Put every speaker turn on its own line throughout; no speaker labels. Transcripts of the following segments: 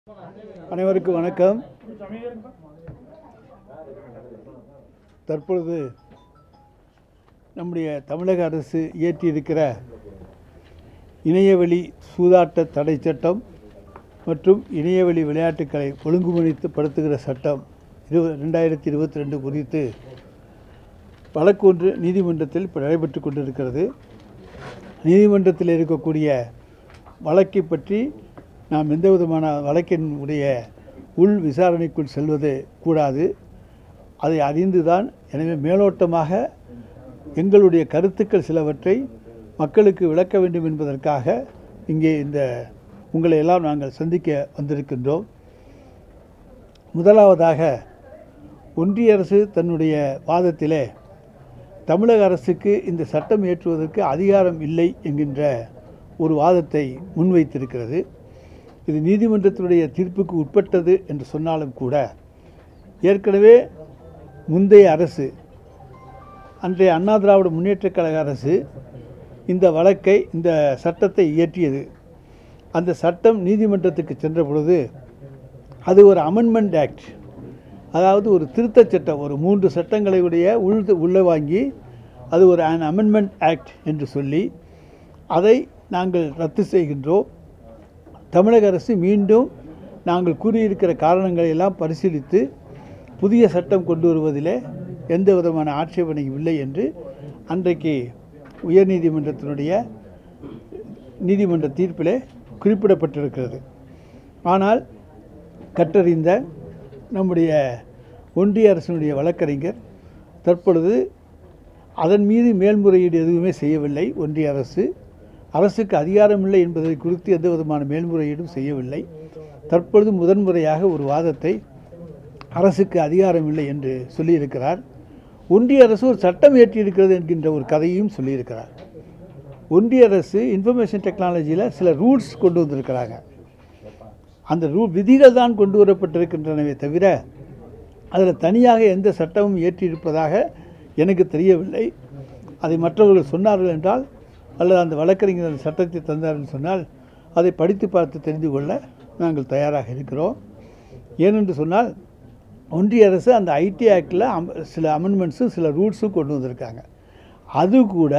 அனைவருக்கும் வணக்கம் தற்பொழுது நம்முடைய தமிழக அரசு இயற்றியிருக்கிற இணையவழி சூதாட்ட தடை சட்டம் மற்றும் இணையவழி விளையாட்டுக்களை ஒழுங்குமுறைத்து படுத்துகிற சட்டம் இரு ரெண்டாயிரத்தி இருபத்தி ரெண்டு குறித்து வழக்கு ஒன்று நீதிமன்றத்தில் இப்போ நடைபெற்று கொண்டிருக்கிறது நீதிமன்றத்தில் இருக்கக்கூடிய வழக்கை பற்றி நாம் எந்த விதமான வழக்கினுடைய உள் விசாரணைக்குள் செல்வது கூடாது அதை அறிந்துதான் எனவே மேலோட்டமாக எங்களுடைய கருத்துக்கள் சிலவற்றை மக்களுக்கு விளக்க வேண்டும் என்பதற்காக இங்கே இந்த உங்களை எல்லாம் நாங்கள் சந்திக்க வந்திருக்கின்றோம் முதலாவதாக ஒன்றிய அரசு தன்னுடைய வாதத்திலே தமிழக அரசுக்கு இந்த சட்டம் இயற்றுவதற்கு அதிகாரம் இல்லை என்கின்ற ஒரு வாதத்தை முன்வைத்திருக்கிறது இது நீதிமன்றத்தினுடைய தீர்ப்புக்கு உட்பட்டது என்று சொன்னாலும் கூட ஏற்கனவே முந்தைய அரசு அன்றைய அண்ணா திராவிட முன்னேற்றக் கழக அரசு இந்த வழக்கை இந்த சட்டத்தை இயற்றியது அந்த சட்டம் நீதிமன்றத்துக்கு சென்ற பொழுது அது ஒரு அமெண்ட்மெண்ட் ஆக்ட் அதாவது ஒரு திருத்தச் சட்டம் ஒரு மூன்று சட்டங்களை உடைய உள் உள்ளே வாங்கி அது ஒரு அன் அமெண்ட்மெண்ட் ஆக்ட் என்று சொல்லி அதை நாங்கள் ரத்து செய்கின்றோம் தமிழக அரசு மீண்டும் நாங்கள் கூறியிருக்கிற காரணங்களை எல்லாம் பரிசீலித்து புதிய சட்டம் கொண்டு வருவதிலே எந்த விதமான ஆட்சேபனையும் இல்லை என்று அன்றைக்கு உயர்நீதிமன்றத்தினுடைய நீதிமன்ற தீர்ப்பிலே குறிப்பிடப்பட்டிருக்கிறது ஆனால் கற்றறிந்த நம்முடைய ஒன்றிய அரசினுடைய வழக்கறிஞர் தற்பொழுது அதன் மீது மேல்முறையீடு எதுவுமே செய்யவில்லை ஒன்றிய அரசு அரசுக்கு அதிகாரம் இல்லை என்பதை குறித்து எந்த விதமான மேல்முறையீடும் செய்யவில்லை தற்பொழுது முதன்முறையாக ஒரு வாதத்தை அரசுக்கு அதிகாரம் இல்லை என்று சொல்லியிருக்கிறார் ஒன்றிய அரசு ஒரு சட்டம் இயற்றியிருக்கிறது என்கின்ற ஒரு கதையும் சொல்லியிருக்கிறார் ஒன்றிய அரசு இன்ஃபர்மேஷன் டெக்னாலஜியில் சில ரூல்ஸ் கொண்டு வந்திருக்கிறாங்க அந்த ரூ விதிகள் தான் கொண்டு வரப்பட்டிருக்கின்றனவே தவிர அதில் தனியாக எந்த சட்டமும் இயற்றியிருப்பதாக எனக்கு தெரியவில்லை அதை மற்றவர்கள் சொன்னார்கள் என்றால் அல்லது அந்த வழக்கறிஞர் அந்த சட்டத்தை தந்தார்கள் சொன்னால் அதை படித்து பார்த்து தெரிந்து கொள்ள நாங்கள் தயாராக இருக்கிறோம் ஏனென்று சொன்னால் ஒன்றிய அரசு அந்த ஐடி ஆக்டில் சில அமெண்ட்மெண்ட்ஸும் சில ரூல்ஸும் கொண்டு வந்திருக்காங்க அது கூட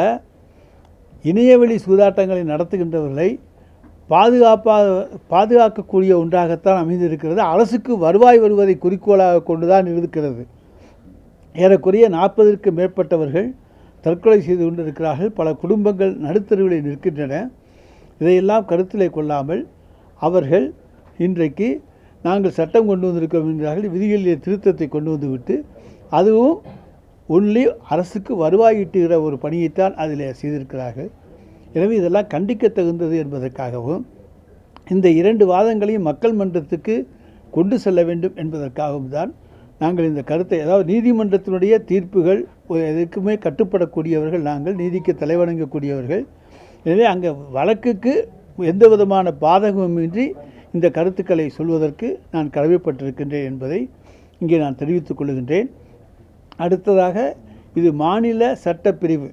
இணையவழி சூதாட்டங்களை நடத்துகின்றவர்களை பாதுகாப்பாக பாதுகாக்கக்கூடிய ஒன்றாகத்தான் அமைந்திருக்கிறது அரசுக்கு வருவாய் வருவதை குறிக்கோளாக கொண்டு தான் இருக்கிறது ஏறக்குறைய நாற்பதற்கு மேற்பட்டவர்கள் தற்கொலை செய்து கொண்டிருக்கிறார்கள் பல குடும்பங்கள் நடுத்தருவில் நிற்கின்றன இதையெல்லாம் கருத்திலே கொள்ளாமல் அவர்கள் இன்றைக்கு நாங்கள் சட்டம் கொண்டு வந்திருக்கிறோம் என்கிறார்கள் விதிகளிலே திருத்தத்தை கொண்டு வந்துவிட்டு அதுவும் ஒன்லி அரசுக்கு வருவாய் ஈட்டுகிற ஒரு பணியைத்தான் அதில் செய்திருக்கிறார்கள் எனவே இதெல்லாம் கண்டிக்க தகுந்தது என்பதற்காகவும் இந்த இரண்டு வாதங்களையும் மக்கள் மன்றத்துக்கு கொண்டு செல்ல வேண்டும் என்பதற்காகவும் தான் நாங்கள் இந்த கருத்தை அதாவது நீதிமன்றத்தினுடைய தீர்ப்புகள் எதுக்குமே கட்டுப்படக்கூடியவர்கள் நாங்கள் நீதிக்கு தலைவணங்கக்கூடியவர்கள் எனவே அங்கே வழக்குக்கு எந்த விதமான பாதகமின்றி இந்த கருத்துக்களை சொல்வதற்கு நான் கடமைப்பட்டிருக்கின்றேன் என்பதை இங்கே நான் தெரிவித்துக் கொள்கின்றேன் அடுத்ததாக இது மாநில சட்டப்பிரிவு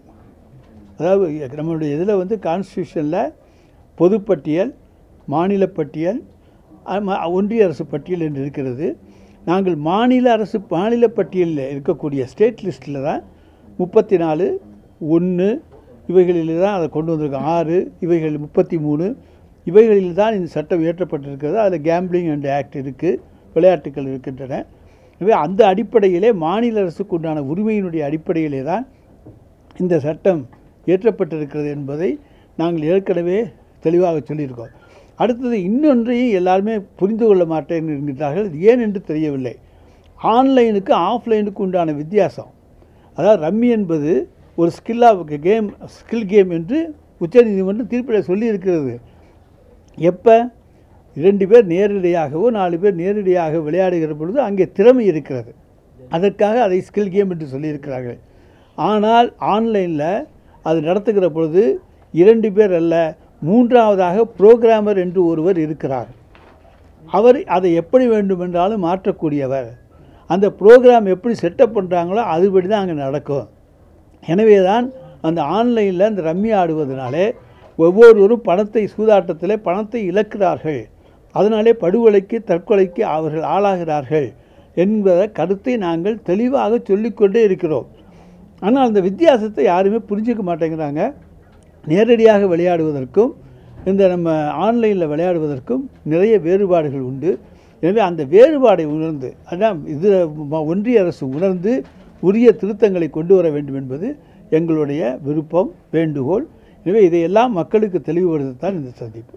அதாவது நம்மளுடைய இதில் வந்து கான்ஸ்டியூஷனில் பொதுப்பட்டியல் மாநில பட்டியல் ஒன்றிய அரசு பட்டியல் என்று இருக்கிறது நாங்கள் மாநில அரசு மாநில பட்டியலில் இருக்கக்கூடிய ஸ்டேட் லிஸ்ட்டில் தான் முப்பத்தி நாலு ஒன்று இவைகளில் தான் அதை கொண்டு வந்திருக்கோம் ஆறு இவைகள் முப்பத்தி மூணு இவைகளில் தான் இந்த சட்டம் இயற்றப்பட்டிருக்கிறது அதில் கேம்பிளிங் அண்ட் ஆக்ட் இருக்குது விளையாட்டுகள் இருக்கின்றன எனவே அந்த அடிப்படையிலே மாநில அரசுக்கு உண்டான உரிமையினுடைய அடிப்படையிலே தான் இந்த சட்டம் இயற்றப்பட்டிருக்கிறது என்பதை நாங்கள் ஏற்கனவே தெளிவாக சொல்லியிருக்கோம் அடுத்தது இன்னொன்றையும் எல்லாருமே புரிந்து கொள்ள மாட்டேன் என்கிறார்கள் இது ஏன் என்று தெரியவில்லை ஆன்லைனுக்கு ஆஃப்லைனுக்கு உண்டான வித்தியாசம் அதாவது ரம்மி என்பது ஒரு ஸ்கில்லாக கேம் ஸ்கில் கேம் என்று உச்சநீதிமன்றம் தீர்ப்பில் சொல்லியிருக்கிறது எப்போ இரண்டு பேர் நேரடியாகவோ நாலு பேர் நேரடியாக விளையாடுகிற பொழுது அங்கே திறமை இருக்கிறது அதற்காக அதை ஸ்கில் கேம் என்று சொல்லியிருக்கிறார்கள் ஆனால் ஆன்லைனில் அது நடத்துகிற பொழுது இரண்டு பேர் அல்ல மூன்றாவதாக புரோகிராமர் என்று ஒருவர் இருக்கிறார் அவர் அதை எப்படி வேண்டுமென்றாலும் மாற்றக்கூடியவர் அந்த ப்ரோக்ராம் எப்படி செட்டப் பண்ணுறாங்களோ அதுபடி தான் அங்கே நடக்கும் எனவே தான் அந்த ஆன்லைனில் அந்த ரம்மி ஆடுவதனாலே ஒவ்வொருவரும் பணத்தை சூதாட்டத்தில் பணத்தை இழக்கிறார்கள் அதனாலே படுகொலைக்கு தற்கொலைக்கு அவர்கள் ஆளாகிறார்கள் என்பத கருத்தை நாங்கள் தெளிவாக சொல்லிக்கொண்டே இருக்கிறோம் ஆனால் அந்த வித்தியாசத்தை யாருமே புரிஞ்சுக்க மாட்டேங்கிறாங்க நேரடியாக விளையாடுவதற்கும் இந்த நம்ம ஆன்லைனில் விளையாடுவதற்கும் நிறைய வேறுபாடுகள் உண்டு எனவே அந்த வேறுபாடை உணர்ந்து அதான் இது ம- ஒன்றிய அரசு உணர்ந்து உரிய திருத்தங்களை கொண்டு வர வேண்டும் என்பது எங்களுடைய விருப்பம் வேண்டுகோள் எனவே இதையெல்லாம் மக்களுக்கு தெளிவுபடுத்தத்தான் இந்த சந்திப்பு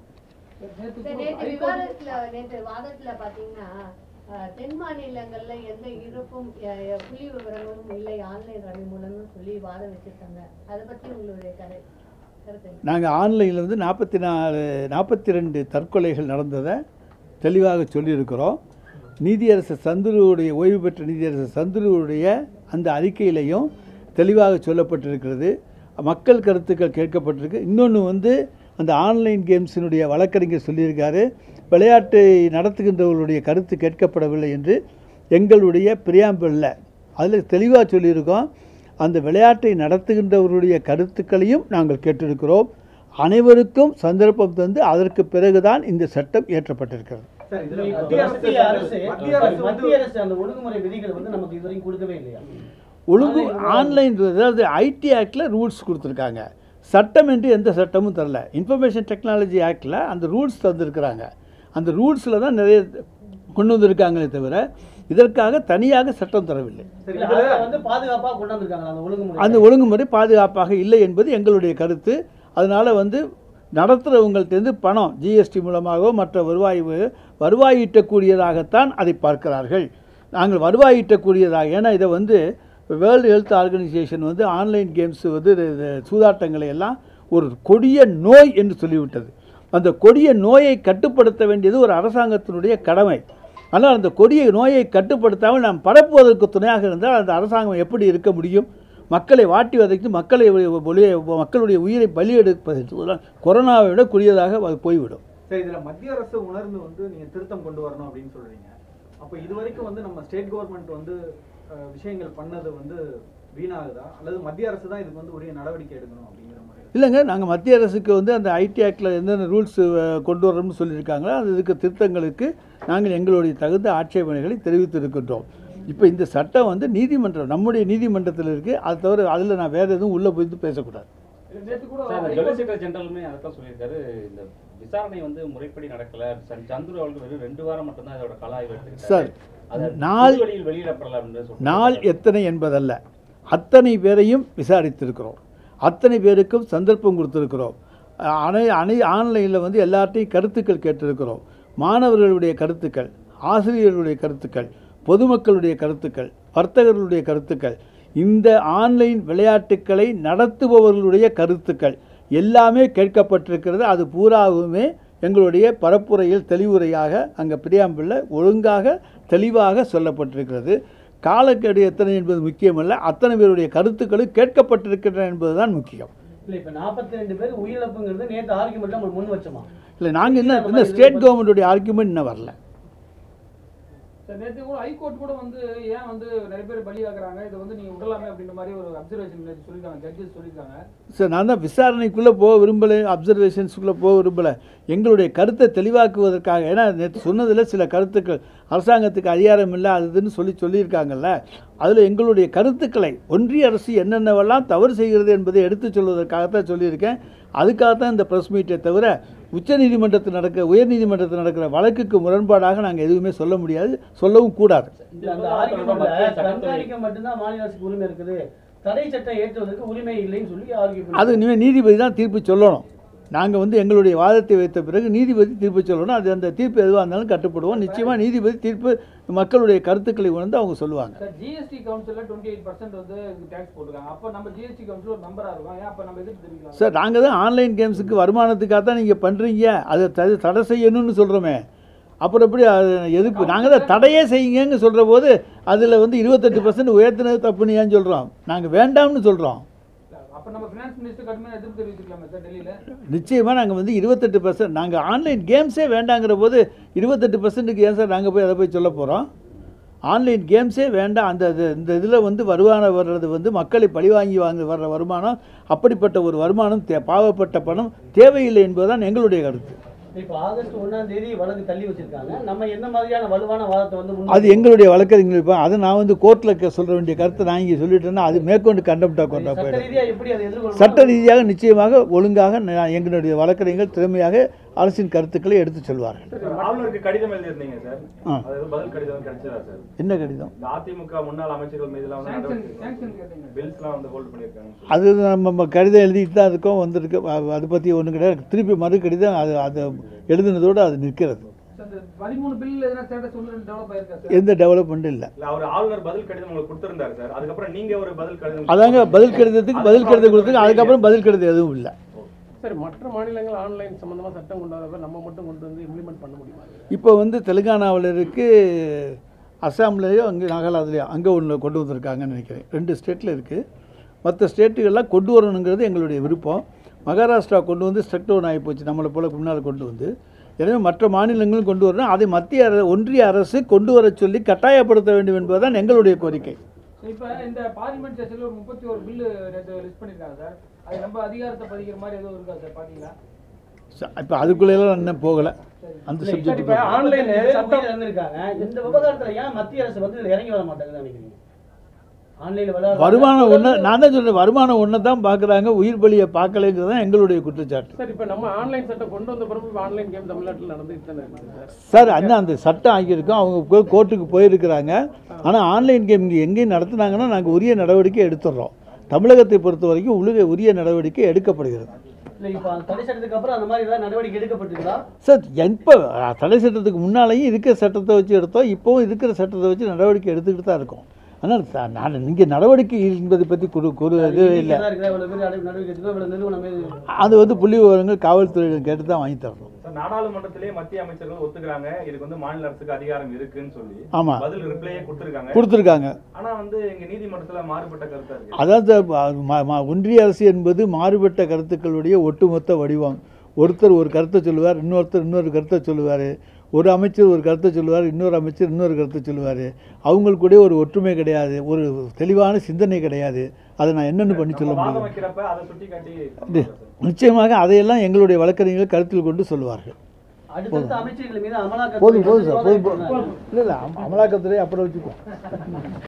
இந்த நேற்று விவாதத்துல நேற்று வாதத்துல பாத்தீங்கன்னா அஹ், தென் மாநிலங்கள்ல எந்த இறப்பும் அஹ், அஹ், புள்ளி விவரங்களும் இல்லை ஆன்லைன் ரவி மூலம்னு சொல்லி வாதம் வச்சிருக்காங்க அதை பத்தி உங்களுடைய கரு கருத்து என்ன?
நாங்கள் ஆன்லைனில் வந்து நாற்பத்தி நாலு நாற்பத்தி ரெண்டு தற்கொலைகள் நடந்ததை தெளிவாக சொல்லியிருக்கிறோம் நீதியரசர் சந்துருவுடைய ஓய்வு பெற்ற நீதியரசர் சந்துருவுடைய அந்த அறிக்கையிலையும் தெளிவாக சொல்லப்பட்டிருக்கிறது மக்கள் கருத்துக்கள் கேட்கப்பட்டிருக்கு இன்னொன்று வந்து அந்த ஆன்லைன் கேம்ஸினுடைய வழக்கறிஞர் சொல்லியிருக்காரு விளையாட்டை நடத்துகின்றவர்களுடைய கருத்து கேட்கப்படவில்லை என்று எங்களுடைய பிரியாம்பிளில் அதில் தெளிவாக சொல்லியிருக்கோம் அந்த விளையாட்டை நடத்துகின்றவருடைய கருத்துக்களையும் நாங்கள் கேட்டிருக்கிறோம் அனைவருக்கும் சந்தர்ப்பம் தந்து அதற்கு பிறகுதான் இந்த சட்டம் இயற்றப்பட்டிருக்கிறது
சார், இதுல
மத்திய
மத்திய
அரசு
மத்திய அரசு வந்து
மத்திய அரசு அந்த ஒழுங்குமுறை விதிகள் வந்து நமக்கு இதுவரைக்கும் கொடுக்கவே இல்லையா
ஒழுங்கு ஆன்லைன் அதாவது ஐடி ஆக்டில் ரூல்ஸ் கொடுத்துருக்காங்க சட்டம் என்று எந்த சட்டமும் தரல இன்ஃபர்மேஷன் டெக்னாலஜி ஆக்டில் அந்த ரூல்ஸ் தந்திருக்கிறாங்க அந்த ரூல்ஸில் தான் நிறைய கொண்டு வந்திருக்காங்களே தவிர இதற்காக தனியாக சட்டம் தரவில்லை
சரி,
இல்ல,
இதுல
அதை வந்து பாதுகாப்பா கொண்டு வந்திருக்காங்க அந்த ஒழுங்குமுறை
அந்த ஒழுங்குமுறை பாதுகாப்பாக இல்லை என்பது எங்களுடைய கருத்து அதனால் வந்து நடத்துகிறவங்கள்ட்டேருந்து பணம் ஜிஎஸ்டி மூலமாகவோ மற்ற வருவாய் வருவாய் ஈட்டக்கூடியதாகத்தான் அதை பார்க்கிறார்கள் நாங்கள் வருவாய் ஈட்டக்கூடியதாக ஏன்னா இதை வந்து வேர்ல்டு ஹெல்த் ஆர்கனைசேஷன் வந்து ஆன்லைன் கேம்ஸ் வந்து இது- இது சூதாட்டங்களை எல்லாம் ஒரு கொடிய நோய் என்று சொல்லிவிட்டது அந்த கொடிய நோயை கட்டுப்படுத்த வேண்டியது ஒரு அரசாங்கத்தினுடைய கடமை ஆனால் அந்த கொடிய நோயை கட்டுப்படுத்தாமல் நாம் பரப்புவதற்கு துணையாக இருந்தால் அந்த அரசாங்கம் எப்படி இருக்க முடியும் மக்களை வாட்டி வதைத்து மக்களை ஒளிய- மக்களுடைய உயிரை பலியெடுப்பது கொரோனாவை விட கொடியதாக அது போய்விடும்
சரி இதுல மத்திய அரசு உணர்ந்து வந்து நீங்க திருத்தம் கொண்டு வரணும் அப்படின்னு சொல்றீங்க அப்ப இது வரைக்கும் வந்து நம்ம ஸ்டேட் கவர்மெண்ட் வந்து அஹ், விஷயங்கள் பண்ணது வந்து வீணாகுதா அல்லது மத்திய அரசு தான் இதுக்கு வந்து உரிய நடவடிக்கை எடுக்கணும் அப்படிங்கிற மாதிரி
இல்லைங்க நாங்கள் மத்திய அரசுக்கு வந்து அந்த ஐடி ஆக்டில் எந்தெந்த ரூல்ஸ் கொண்டு வரணும்னு சொல்லியிருக்காங்களோ அது இதுக்கு திருத்தங்களுக்கு நாங்கள் எங்களுடைய தகுந்த ஆட்சேபனைகளை தெரிவித்திருக்கின்றோம் இப்போ இந்த சட்டம் வந்து நீதிமன்றம் நம்முடைய நீதிமன்றத்தில் இருக்குது அது தவிர அதில் நான் வேறு எதுவும் உள்ளே போய் பேசக்கூடாது
நேத்து கூட
சார், இந்த சொலிசிட்டர் ஜெனரலுமே அதான் சொல்லியிருக்காரு இந்த விசாரணை வந்து முறைப்படி நடக்கல சன் சந்துரு அவர்கள் வெறும் ரெண்டு வாரம் மட்டும்தான் இதோட கல ஆய்வு
சார்,
எடுத்துக்கிட்டாரு அது
நாள்
பொதுவெளியில் வெளியிடப்படல அப்படின்னு சொல்றாங்க.
நாள் எத்தனை என்பதல்ல அத்தனை பேரையும் விசாரித்திருக்கிறோம் அத்தனை பேருக்கும் சந்தர்ப்பம் கொடுத்திருக்கிறோம் அனை அனை ஆன்லைனில் வந்து எல்லார்ட்டையும் கருத்துக்கள் கேட்டிருக்கிறோம் மாணவர்களுடைய கருத்துக்கள் ஆசிரியர்களுடைய கருத்துக்கள் பொதுமக்களுடைய கருத்துக்கள் வர்த்தகர்களுடைய கருத்துக்கள் இந்த ஆன்லைன் விளையாட்டுக்களை நடத்துபவர்களுடைய கருத்துக்கள் எல்லாமே கேட்கப்பட்டிருக்கிறது அது பூராவுமே எங்களுடைய பரப்புரையில் தெளிவுரையாக அங்கே பிரியாம்பில் ஒழுங்காக தெளிவாக சொல்லப்பட்டிருக்கிறது காலக்கெடு எத்தனை என்பது முக்கியமல்ல அத்தனை பேருடைய கருத்துக்களும் கேட்கப்பட்டிருக்கின்றன என்பதுதான் முக்கியம்
இல்ல இப்ப 42 ரெண்டு பேர் உயிரிழப்புங்கிறது நேற்று ஆர்குமெண்ட்ல நம்ம முன் வச்சோமா
இல்லை நாங்கள் என்ன இன்னும் ஸ்டேட் கவர்மெண்ட்டுடைய ஆர்குமெண்ட் இன்னும் வரல
சார் நேற்று கூட ஹைகோர்ட் கூட வந்து ஏன் வந்து நிறைய பேர் பலி ஆகுறாங்க இதை வந்து நீங்க விடலாமே அப்படின்ற மாதிரி ஒரு அப்சர்வேஷன் நேற்று சொல்லியிருக்காங்க ஜட்ஜஸ் சொல்லியிருக்காங்க
சார் நான் தான் விசாரணைக்குள்ளே போக விரும்பலை அப்சர்வேஷன்ஸுக்குள்ளே போக விரும்பலை எங்களுடைய கருத்தை தெளிவாக்குவதற்காக ஏன்னா நேற்று சொன்னதில் சில கருத்துக்கள் அரசாங்கத்துக்கு அதிகாரம் இல்லை அது இதுன்னு சொல்லி சொல்லியிருக்காங்கல்ல அதில் எங்களுடைய கருத்துக்களை ஒன்றிய அரசு என்னென்னவெல்லாம் தவறு செய்கிறது என்பதை எடுத்துச் சொல்வதற்காகத்தான் சொல்லியிருக்கேன் அதுக்காக தான் இந்த ப்ரெஸ் மீட்டை தவிர உச்சநீதிமன்றத்தில் நடக்க உயர்நீதிமன்றத்தில் நடக்கிற வழக்குக்கு முரண்பாடாக நாங்கள் எதுவுமே சொல்ல முடியாது சொல்லவும் கூடாது
இல்ல அந்த
தொடர்பா மத்திய
ஆர்குமெண்ட்ல
சட்டத்துறை-
கண்காணிக்க மட்டும்தான் மாநில அரசுக்கு உரிமை இருக்குது தடை சட்டம் ஏற்றுவதற்கு உரிமை இல்லைன்னு சொல்லி ஆர்கியூ
அது இனிமேல் நீதிபதி தான் தீர்ப்பு சொல்லணும் நாங்கள் வந்து எங்களுடைய வாதத்தை வைத்த பிறகு நீதிபதி தீர்ப்பு சொல்லணும் அது அந்த தீர்ப்பு எதுவாக இருந்தாலும் கட்டுப்படுவோம் நிச்சயமாக நீதிபதி தீர்ப்பு மக்களுடைய கருத்துக்களை உணர்ந்து அவங்க சொல்லுவாங்க
சார் ஜிஎஸ்டி கவுன்சிலில் டுவெண்ட்டி எயிட் பர்சன்ட் வந்து டேக்ஸ் போட்டுருக்காங்க அப்போ நம்ம ஜிஎஸ்டி கவுன்சில் ஒரு நம்பரா இருக்கும் ஏன் அப்போ நம்ம எதிர்ப்பு தெரிவிக்கலாம்
சார் நாங்கள் தான் ஆன்லைன் கேம்ஸுக்கு வருமானத்துக்காக தான் நீங்கள் பண்ணுறீங்க அதை த தடை செய்யணும்னு சொல்கிறோமே அப்புறம் எப்படி அது எதுக்கு நாங்கள் தான் தடையே செய்யுங்கன்னு சொல்கிற போது அதில் வந்து இருபத்தெட்டு பர்சன்ட் உயர்த்தினது தப்புன்னு ஏன் சொல்கிறோம் நாங்கள் வேண்டாம்னு சொல்கிறோம்
அப்போ நம்ம ஃபினான்ஸ் மினிஸ்டர் கடுமையாக எதிர்ப்பு தெரிவிச்சுக்கலாமே சார் டெல்லியில்
நிச்சயமாக நாங்கள் வந்து இருபத்தெட்டு பர்சன்ட் நாங்கள் ஆன்லைன் கேம்ஸே வேண்டாங்கிற போது இருபத்தெட்டு பர்சன்ட்டுக்கு ஏன் சார் நாங்கள் போய் அதை போய் சொல்ல போகிறோம் ஆன்லைன் கேம்ஸே வேண்டாம் அந்த இது- இந்த இதில் வந்து வருமானம் வர்றது வந்து மக்களை பழிவாங்கி வாங்க வர்ற வருமானம் அப்படிப்பட்ட ஒரு வருமானம் தே பாவப்பட்ட பணம் தேவையில்லை என்பதுதான் எங்களுடைய கருத்து
இப்போ ஆகஸ்ட் ஒண்ணாம் தேதி வழக்கு தள்ளி வச்சிருக்காங்க நம்ம என்ன மாதிரியான வலுவான வாதத்தை வந்து முன்
அது எங்களுடைய வழக்கறிஞர்கள் இருப்பாங்க அதை நான் வந்து கோர்ட்டில் சொல்ல வேண்டிய கருத்தை நான் இங்கே சொல்லிட்டேன்னா அது மேற்கொண்டு கண்டப்டாக கொண்டா
சட்ட
போயிடும்
ரீதியா எப்படி அதை எதிர்கொள்ளணும்
சட்ட ரீதியாக நிச்சயமாக ஒழுங்காக நான் எங்களுடைய வழக்கறிஞர்கள் திறமையாக அரசின் கருத்துக்களை எடுத்துச் சொல்வார்கள்
ஆளுநருக்கு கடிதம் எழுதியிருந்தீங்க சார்
ஆ.
அது பதில் கடிதம் கிடைச்சதா சார்
என்ன கடிதம்
இந்த அதிமுக முன்னாள் அமைச்சர்கள் மீதுலாம் வந்து
சாங்ஷன்
நடவடிக்கை
சாங்ஷன் கேட்டீங்க
பில்ஸ்லாம் வந்து ஹோல்ட் பண்ணியிருக்காங்க
அது நம்ம கடிதம் எழுதிட்டு தான் இருக்கோம் வந்திருக்கு அ- அதை பற்றி ஒன்றும் கிடையாது திருப்பி மறு கடிதம் அது அது எழுதுனதோடு அது நிற்கிறது
சார், இந்த பதிமூணு பில் எதனா ஸ்டேட்டஸ் ஒன்று டெவலப் ஆயிருக்கா சார்
எந்த டெவலப்மெண்ட்டும் இல்லை
இல்ல அவர் ஆளுநர் பதில் கடிதம் உங்களுக்கு கொடுத்திருந்தாரு சார் அதுக்கப்புறம் நீங்க ஒரு பதில் கடிதம்
அதாங்க பதில் கடிதத்துக்கு பதில் கடிதம் கொடுத்துருக்கு அதுக்கப்புறம் பதில் கடிதம் எதுவும் இல்லை
சரி மற்ற மாநிலங்கள் ஆன்லைன் சம்பந்தமா சட்டம் கொண்டு வரப்ப நம்ம மட்டும் கொண்டு வந்து இம்ப்ளிமெண்ட் பண்ண முடியுமா
இப்போ வந்து தெலுங்கானாவில் இருக்கு அஸ்ஸாம்லேயோ அங்கே நாகாலாந்துலேயோ அங்கே ஒன்று கொண்டு வந்திருக்காங்கன்னு நினைக்கிறேன் ரெண்டு ஸ்டேட்டில் இருக்குது மற்ற ஸ்டேட்டுகள்லாம் கொண்டு வரணுங்கிறது எங்களுடைய விருப்பம் மகாராஷ்டிரா கொண்டு வந்து ஸ்ட்ரக்ட் டவுன் ஆகி போச்சு நம்மளை போல முன்னால் கொண்டு வந்து எனவே மற்ற மாநிலங்களும் கொண்டு வரணும் அதை மத்திய அர ஒன்றிய அரசு கொண்டு வர சொல்லி கட்டாயப்படுத்த வேண்டும் என்பதுதான் எங்களுடைய கோரிக்கை
இப்போ இந்த பார்லிமெண்ட் செஷனில் ஒரு முப்பத்தி ஒரு பில்லு நேற்று லிஸ்ட் பண்ணியிருக்காங்க சார் அது நம்ம அதிகாரத்தை பதிக்கிற மாதிரி எதுவும் இருக்கா சார் பார்த்தீங்களா
இப்போ அதுக்குள்ளேயெல்லாம் இன்னும் போகலை அந்த
இல்ல,
சப்ஜெக்ட்
இப்ப ஆன்லைன் சட்டம் இருந்திருக்காங்க இந்த விவகாரத்துல ஏன் மத்திய அரசு வந்து இதுல இறங்கி வர மாட்டாங்கன்னு நினைக்கிறீங்க ஆன்லைன்ல விளையாடுறாங்க.
வருமானம் ஒன்று நான் தான் சொல்றேன் வருமானம் ஒன்று தான் பார்க்குறாங்க உயிர் பலியை பார்க்கலைங்கிறது தான் எங்களுடைய குற்றச்சாட்டு
சார் இப்போ நம்ம ஆன்லைன் சட்டம் கொண்டு வந்த பிறகு ஆன்லைன் கேம் தமிழ்நாட்டில் நடந்துட்டு தானே இருக்குது சார்
சார் அண்ணா அந்த சட்டம் ஆகியிருக்கோம் அவங்க போய் கோர்ட்டுக்கு போயிருக்கிறாங்க ஆனால் ஆன்லைன் கேம் இங்கே எங்கேயும் நடத்துனாங்கன்னா நாங்கள் உரிய நடவடிக்கை எடுத்துடுறோம் தமிழகத்தை பொறுத்த வரைக்கும் உலக உரிய நடவடிக்கை எடுக்கப்படுகிறது
இல்ல இப்ப அந்த தடை சட்டத்துக்கு அப்புறம் அந்த மாதிரி ஏதாவது நடவடிக்கை எடுக்கப்பட்டிருக்கா
சார் எப்போ தடை சட்டத்துக்கு முன்னாலேயும் இருக்கிற சட்டத்தை வச்சு எடுத்தோம் இப்போவும் இருக்கிற சட்டத்தை வச்சு நடவடிக்கை எடுத்துக்கிட்டு தான் இருக்கோம் ஆனால் ச- நான் நீங்கள் நடவடிக்கை என்பதை பற்றி குறு குறு இது இல்லை
இவ்வளவு பேர் நட- நடவடிக்கை எடுத்துக்கோ, இவ்வளவு நிறுவனம் மீது
அது வந்து புள்ளி விவரங்கள் காவல்துறையிடம் கேட்டு தான் வாங்கி தரணும்
சார் நாடாளுமன்றத்திலே மத்திய அமைச்சர்கள் ஒத்துக்கிறாங்க இதுக்கு வந்து மாநில அரசுக்கு அதிகாரம் இருக்குன்னு சொல்லி
ஆமாம்
பதில் ரிப்ளையே கொடுத்திருக்காங்க
கொடுத்துருக்காங்க
ஆனா வந்து எங்க நீதிமன்றத்துல மாறுபட்ட கருத்தா இருக்கு
அதான் சார் ம- ம- ம- ஒன்றிய அரசு என்பது மாறுபட்ட கருத்துக்களுடைய ஒட்டுமொத்த வடிவம் ஒருத்தர் ஒரு கருத்தை சொல்லுவார் இன்னொருத்தர் இன்னொரு கருத்தை சொல்லுவார் ஒரு அமைச்சர் ஒரு கருத்தை சொல்லுவார் இன்னொரு அமைச்சர் இன்னொரு கருத்தை சொல்லுவார் அவங்களுக்கூட ஒரு ஒற்றுமை கிடையாது ஒரு தெளிவான சிந்தனை கிடையாது அதை நான் என்னென்னு பண்ணி சொல்ல
நம்ம வாதம்
முடியும்
வைக்கிறப்ப அதை சுட்டி காட்டி
இது நிச்சயமாக அதையெல்லாம் எங்களுடைய வழக்கறிஞர்கள் கருத்தில் கொண்டு சொல்லுவார்கள்
அடுத்தடுத்த அமைச்சர்கள் மீது
போதும்
அமலாக்கத்துறை
போதும் சார் போதும்
விவாதம்
போதும் இல்லை இல்லை அமலாக்கத்துறை அப்புறம் வச்சுக்கோ